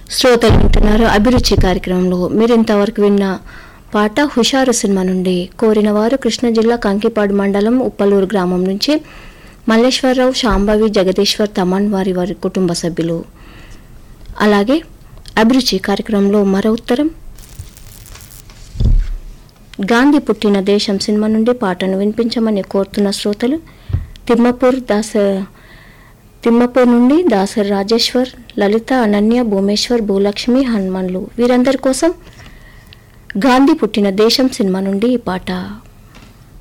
శ్రోతలు వింటున్నారు అభిరుచి కార్యక్రమంలో మీరు ఇంతవరకు విన్న పాట హుషారు సినిమా నుండి కోరిన వారు కృష్ణా జిల్లా కంకిపాడు మండలం ఉప్పలూరు గ్రామం నుంచి మల్లేశ్వరరావు శాంభవి జగదీశ్వర్ తమన్ వారి వారి కుటుంబ సభ్యులు అలాగే అభిరుచి కార్యక్రమంలో మరో ఉత్తరం గాంధీ పుట్టిన దేశం సినిమా నుండి పాటను వినిపించమని కోరుతున్న శ్రోతలు తిమ్మపూర్ దాస తిమ్మపూర్ నుండి దాసరి రాజేశ్వర్ లలిత అనన్య భూమేశ్వర్ భూలక్ష్మి హనుమన్లు వీరందరి కోసం గాంధీ పుట్టిన దేశం సినిమా నుండి ఈ పాట